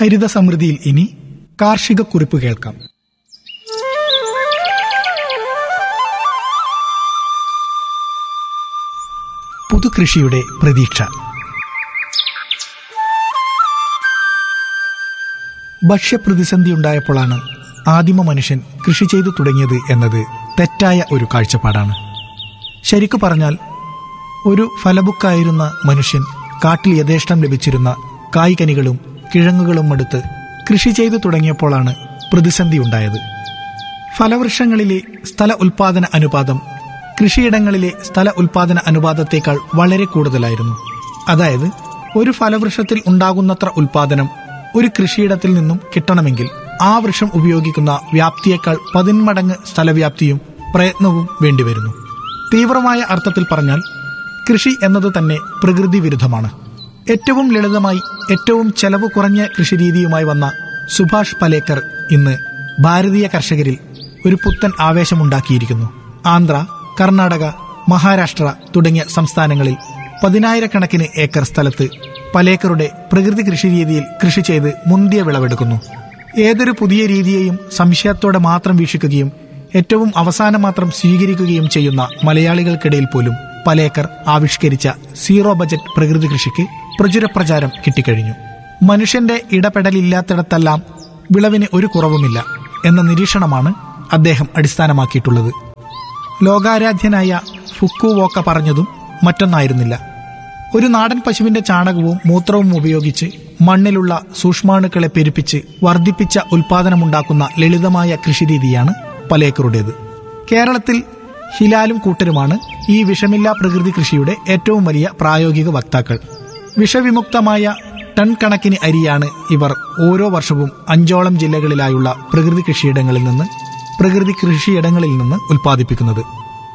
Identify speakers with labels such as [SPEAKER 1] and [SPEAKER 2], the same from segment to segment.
[SPEAKER 1] ഹരിത സമൃദ്ധിയിൽ ഇനി കാർഷിക കുറിപ്പ് കേൾക്കാം പുതുകൃഷിയുടെ പ്രതീക്ഷ ഭക്ഷ്യപ്രതിസന്ധി ഉണ്ടായപ്പോഴാണ് ആദിമ മനുഷ്യൻ കൃഷി ചെയ്തു തുടങ്ങിയത് എന്നത് തെറ്റായ ഒരു കാഴ്ചപ്പാടാണ് ശരിക്കു പറഞ്ഞാൽ ഒരു ഫലബുക്കായിരുന്ന മനുഷ്യൻ കാട്ടിൽ യഥേഷ്ടം ലഭിച്ചിരുന്ന കായ്കനികളും കിഴങ്ങുകളും എടുത്ത് കൃഷി ചെയ്തു തുടങ്ങിയപ്പോഴാണ് പ്രതിസന്ധി ഉണ്ടായത് ഫലവൃക്ഷങ്ങളിലെ സ്ഥല ഉൽപാദന അനുപാതം കൃഷിയിടങ്ങളിലെ സ്ഥല ഉൽപാദന അനുപാതത്തേക്കാൾ വളരെ കൂടുതലായിരുന്നു അതായത് ഒരു ഫലവൃക്ഷത്തിൽ ഉണ്ടാകുന്നത്ര ഉൽപാദനം ഒരു കൃഷിയിടത്തിൽ നിന്നും കിട്ടണമെങ്കിൽ ആ വൃക്ഷം ഉപയോഗിക്കുന്ന വ്യാപ്തിയേക്കാൾ പതിന്മടങ്ങ് സ്ഥലവ്യാപ്തിയും പ്രയത്നവും വേണ്ടിവരുന്നു തീവ്രമായ അർത്ഥത്തിൽ പറഞ്ഞാൽ കൃഷി എന്നത് തന്നെ പ്രകൃതി വിരുദ്ധമാണ് ഏറ്റവും ലളിതമായി ഏറ്റവും ചെലവ് കുറഞ്ഞ കൃഷിരീതിയുമായി വന്ന സുഭാഷ് പലേക്കർ ഇന്ന് ഭാരതീയ കർഷകരിൽ ഒരു പുത്തൻ ആവേശമുണ്ടാക്കിയിരിക്കുന്നു ആന്ധ്ര കർണാടക മഹാരാഷ്ട്ര തുടങ്ങിയ സംസ്ഥാനങ്ങളിൽ പതിനായിരക്കണക്കിന് ഏക്കർ സ്ഥലത്ത് പലേക്കറുടെ പ്രകൃതി കൃഷിരീതിയിൽ കൃഷി ചെയ്ത് മുന്തിയ വിളവെടുക്കുന്നു ഏതൊരു പുതിയ രീതിയെയും സംശയത്തോടെ മാത്രം വീക്ഷിക്കുകയും ഏറ്റവും അവസാനം മാത്രം സ്വീകരിക്കുകയും ചെയ്യുന്ന മലയാളികൾക്കിടയിൽ പോലും പലേക്കർ ആവിഷ്കരിച്ച സീറോ ബജറ്റ് പ്രകൃതി കൃഷിക്ക് പ്രചുരപ്രചാരം കിട്ടിക്കഴിഞ്ഞു മനുഷ്യന്റെ ഇടപെടലില്ലാത്തിടത്തെല്ലാം വിളവിന് ഒരു കുറവുമില്ല എന്ന നിരീക്ഷണമാണ് അദ്ദേഹം അടിസ്ഥാനമാക്കിയിട്ടുള്ളത് ലോകാരാധ്യനായ ഫുക്കുവോക്ക പറഞ്ഞതും മറ്റൊന്നായിരുന്നില്ല ഒരു നാടൻ പശുവിന്റെ ചാണകവും മൂത്രവും ഉപയോഗിച്ച് മണ്ണിലുള്ള സൂക്ഷ്മാണുക്കളെ പെരുപ്പിച്ച് വർദ്ധിപ്പിച്ച ഉൽപാദനമുണ്ടാക്കുന്ന ലളിതമായ കൃഷിരീതിയാണ് പലേക്കറുടേത് കേരളത്തിൽ ഹിലാലും കൂട്ടരുമാണ് ഈ വിഷമില്ലാ പ്രകൃതി കൃഷിയുടെ ഏറ്റവും വലിയ പ്രായോഗിക വക്താക്കൾ വിഷവിമുക്തമായ ടൺ കണക്കിന് അരിയാണ് ഇവർ ഓരോ വർഷവും അഞ്ചോളം ജില്ലകളിലായുള്ള പ്രകൃതി കൃഷിയിടങ്ങളിൽ നിന്ന് പ്രകൃതി കൃഷിയിടങ്ങളിൽ നിന്ന് ഉൽപ്പാദിപ്പിക്കുന്നത്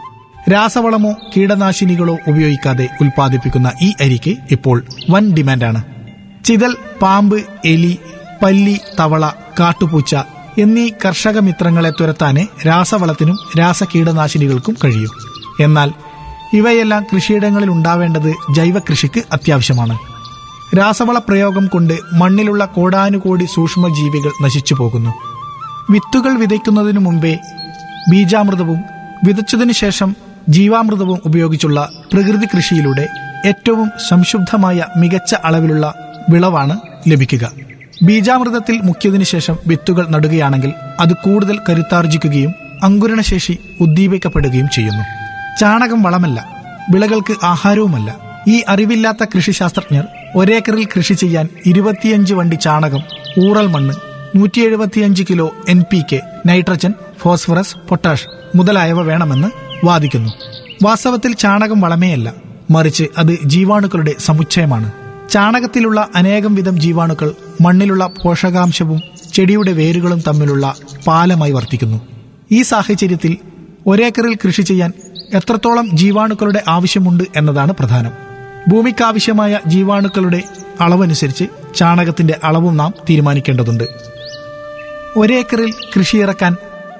[SPEAKER 1] രാസവളമോ കീടനാശിനികളോ ഉപയോഗിക്കാതെ ഉൽപ്പാദിപ്പിക്കുന്ന ഈ അരിക്ക് ഇപ്പോൾ വൻ ഡിമാൻഡാണ് ചിതൽ പാമ്പ് എലി പല്ലി തവള കാട്ടുപൂച്ച എന്നീ കർഷക മിത്രങ്ങളെ തുരത്താനേ രാസവളത്തിനും രാസകീടനാശിനികൾക്കും കഴിയൂ എന്നാൽ ഇവയെല്ലാം കൃഷിയിടങ്ങളിൽ ഉണ്ടാവേണ്ടത് ജൈവ കൃഷിക്ക് അത്യാവശ്യമാണ് രാസവള പ്രയോഗം കൊണ്ട് മണ്ണിലുള്ള കോടാനുകോടി സൂക്ഷ്മജീവികൾ നശിച്ചു പോകുന്നു വിത്തുകൾ വിതയ്ക്കുന്നതിനു മുമ്പേ ബീജാമൃതവും വിതച്ചതിനു ശേഷം ജീവാമൃതവും ഉപയോഗിച്ചുള്ള പ്രകൃതി കൃഷിയിലൂടെ ഏറ്റവും സംശുദ്ധമായ മികച്ച അളവിലുള്ള വിളവാണ് ലഭിക്കുക ബീജാമൃതത്തിൽ മുക്കിയതിനു ശേഷം വിത്തുകൾ നടുകയാണെങ്കിൽ അത് കൂടുതൽ കരുത്താർജിക്കുകയും അങ്കുരണശേഷി ഉദ്ദീപിക്കപ്പെടുകയും ചെയ്യുന്നു ചാണകം വളമല്ല വിളകൾക്ക് ആഹാരവുമല്ല ഈ അറിവില്ലാത്ത കൃഷിശാസ്ത്രജ്ഞർ ഒരേക്കറിൽ കൃഷി ചെയ്യാൻ ഇരുപത്തിയഞ്ച് വണ്ടി ചാണകം ഊറൽ മണ്ണ് നൂറ്റി എഴുപത്തിയഞ്ച് kilo N P K nitrogen phosphorus potash മുതലായവ വേണമെന്ന് വാദിക്കുന്നു വാസ്തവത്തിൽ ചാണകം വളമേയല്ല മറിച്ച് അത് ജീവാണുക്കളുടെ സമുച്ചയമാണ് ചാണകത്തിലുള്ള അനേകം വിധം ജീവാണുക്കൾ മണ്ണിലുള്ള പോഷകാംശവും ചെടിയുടെ വേരുകളും തമ്മിലുള്ള പാലമായി വർത്തിക്കുന്നു ഈ സാഹചര്യത്തിൽ ഒരേക്കറിൽ കൃഷി ചെയ്യാൻ എത്രത്തോളം ജീവാണുക്കളുടെ ആവശ്യമുണ്ട് എന്നതാണ് പ്രധാനം ഭൂമിക്കാവശ്യമായ ജീവാണുക്കളുടെ അളവനുസരിച്ച് ചാണകത്തിന്റെ അളവും നാം തീരുമാനിക്കേണ്ടതുണ്ട് ഒരേക്കറിൽ കൃഷിയിറക്കാൻ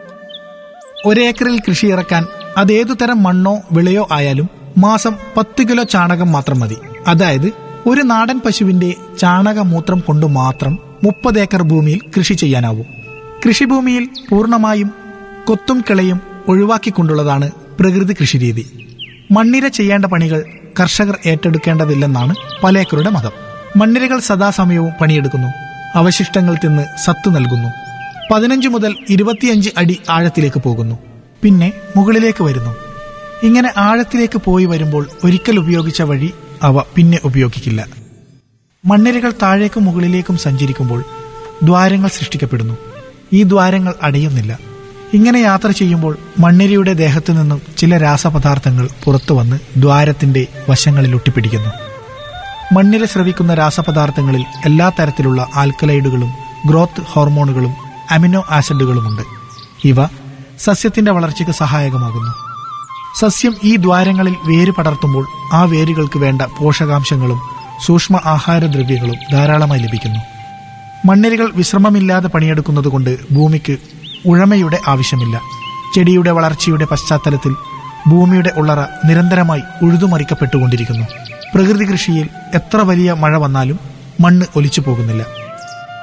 [SPEAKER 1] ഒരേക്കറിൽ കൃഷിയിറക്കാൻ അതേതു തരം മണ്ണോ വിളയോ ആയാലും മാസം പത്ത് കിലോ ചാണകം മാത്രം മതി അതായത് ഒരു നാടൻ പശുവിന്റെ ചാണകമൂത്രം കൊണ്ട് മാത്രം മുപ്പത് ഏക്കർ ഭൂമിയിൽ കൃഷി ചെയ്യാനാവും കൃഷിഭൂമിയിൽ പൂർണ്ണമായും കൊത്തും കിളയും ഒഴിവാക്കിക്കൊണ്ടുള്ളതാണ് പ്രകൃതി കൃഷിരീതി മണ്ണിര ചെയ്യേണ്ട പണികൾ കർഷകർ ഏറ്റെടുക്കേണ്ടതില്ലെന്നാണ് പലേക്കറുടെ മതം മണ്ണിരകൾ സദാസമയവും പണിയെടുക്കുന്നു അവശിഷ്ടങ്ങൾ തിന്ന് സത്ത് നൽകുന്നു പതിനഞ്ച് മുതൽ ഇരുപത്തിയഞ്ച് അടി ആഴത്തിലേക്ക് പോകുന്നു പിന്നെ മുകളിലേക്ക് വരുന്നു ഇങ്ങനെ ആഴത്തിലേക്ക് പോയി വരുമ്പോൾ ഒരിക്കൽ ഉപയോഗിച്ച വഴി അവ പിന്നെ ഉപയോഗിക്കില്ല മണ്ണിരകൾ താഴേക്കും മുകളിലേക്കും സഞ്ചരിക്കുമ്പോൾ ദ്വാരങ്ങൾ സൃഷ്ടിക്കപ്പെടുന്നു ഈ ദ്വാരങ്ങൾ അടയുന്നില്ല ഇങ്ങനെ യാത്ര ചെയ്യുമ്പോൾ മണ്ണിരയുടെ ദേഹത്തു നിന്നും ചില രാസപദാർത്ഥങ്ങൾ പുറത്തു വന്ന് ദ്വാരത്തിന്റെ വശങ്ങളിൽ ഒട്ടിപ്പിടിക്കുന്നു മണ്ണിര സ്രവിക്കുന്ന രാസപദാർത്ഥങ്ങളിൽ എല്ലാ തരത്തിലുള്ള ആൽക്കലൈഡുകളും ഗ്രോത്ത് ഹോർമോണുകളും അമിനോ ആസിഡുകളുമുണ്ട് ഇവ സസ്യത്തിന്റെ വളർച്ചയ്ക്ക് സഹായകമാകുന്നു സസ്യം ഈ ദ്വാരങ്ങളിൽ വേര് പടർത്തുമ്പോൾ ആ വേരുകൾക്ക് വേണ്ട പോഷകാംശങ്ങളും സൂക്ഷ്മ ആഹാരദ്രവ്യങ്ങളും ധാരാളമായി ലഭിക്കുന്നു മണ്ണിരകൾ വിശ്രമമില്ലാതെ പണിയെടുക്കുന്നതുകൊണ്ട് ഭൂമിക്ക് ഉഴമയുടെ ആവശ്യമില്ല ചെടിയുടെ വളർച്ചയുടെ പശ്ചാത്തലത്തിൽ ഭൂമിയുടെ ഉള്ളറ നിരന്തരമായി ഉഴുതുമറിക്കപ്പെട്ടുകൊണ്ടിരിക്കുന്നു പ്രകൃതി കൃഷിയിൽ എത്ര വലിയ മഴ വന്നാലും മണ്ണ് ഒലിച്ചു പോകുന്നില്ല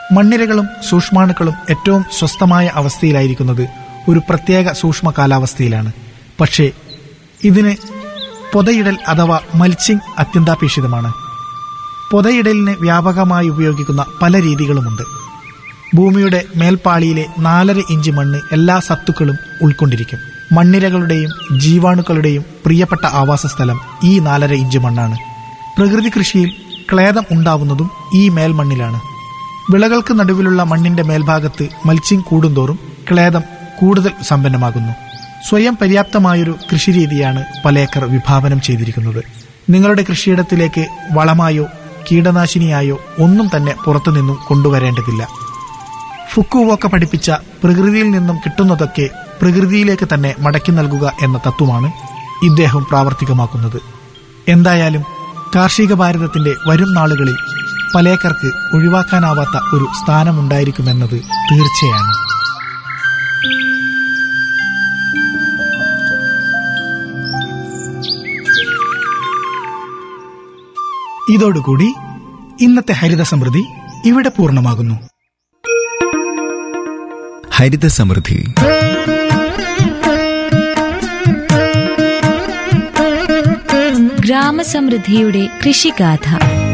[SPEAKER 1] മണ്ണിരകളും സൂക്ഷ്മാണുക്കളും ഏറ്റവും സ്വസ്ഥമായ അവസ്ഥയിലായിരിക്കുന്നത് ഒരു പ്രത്യേക സൂക്ഷ്മ കാലാവസ്ഥയിലാണ് പക്ഷേ ഇതിന് പൊതയിടൽ അഥവാ മൽച്ചിങ് അത്യന്താപേക്ഷിതമാണ് പൊതയിടലിന് വ്യാപകമായി ഉപയോഗിക്കുന്ന പല രീതികളുമുണ്ട് ഭൂമിയുടെ മേൽപ്പാളിയിലെ നാലര ഇഞ്ച് മണ്ണ് എല്ലാ സത്തുക്കളും ഉൾക്കൊണ്ടിരിക്കും മണ്ണിരകളുടെയും ജീവാണുക്കളുടെയും പ്രിയപ്പെട്ട ആവാസസ്ഥലം ഈ നാലര ഇഞ്ച് മണ്ണാണ് പ്രകൃതി കൃഷിയിൽ ക്ലേദം ഉണ്ടാവുന്നതും ഈ മേൽമണ്ണിലാണ് വിളകൾക്ക് നടുവിലുള്ള മണ്ണിന്റെ മേൽഭാഗത്ത് മൽച്ചിങ് കൂടുന്തോറും ക്ലേദം കൂടുതൽ സമ്പന്നമാകുന്നു സ്വയം പര്യാപ്തമായൊരു കൃഷിരീതിയാണ് പലേക്കർ വിഭാവനം ചെയ്തിരിക്കുന്നത് നിങ്ങളുടെ കൃഷിയിടത്തിലേക്ക് വളമായോ കീടനാശിനിയായോ ഒന്നും തന്നെ പുറത്തുനിന്നും കൊണ്ടുവരേണ്ടതില്ല ഫുക്കുവോക്ക പഠിപ്പിച്ച പ്രകൃതിയിൽ നിന്നും കിട്ടുന്നതൊക്കെ പ്രകൃതിയിലേക്ക് തന്നെ മടക്കി നൽകുക എന്ന തത്വമാണ് ഇദ്ദേഹം പ്രാവർത്തികമാക്കുന്നത് എന്തായാലും കാർഷിക ഭാരതത്തിന്റെ വരും നാളുകളിൽ പലേക്കർക്ക് ഒഴിവാക്കാനാവാത്ത ഒരു സ്ഥാനമുണ്ടായിരിക്കുമെന്നത് തീർച്ചയാണ് ഇതോടുകൂടി ഇന്നത്തെ ഹരിത സമൃദ്ധി ഇവിടെ പൂർണ്ണമാകുന്നു
[SPEAKER 2] ഹരിത സമൃദ്ധി
[SPEAKER 3] ഗ്രാമസമൃദ്ധിയുടെ കൃഷിഗാഥ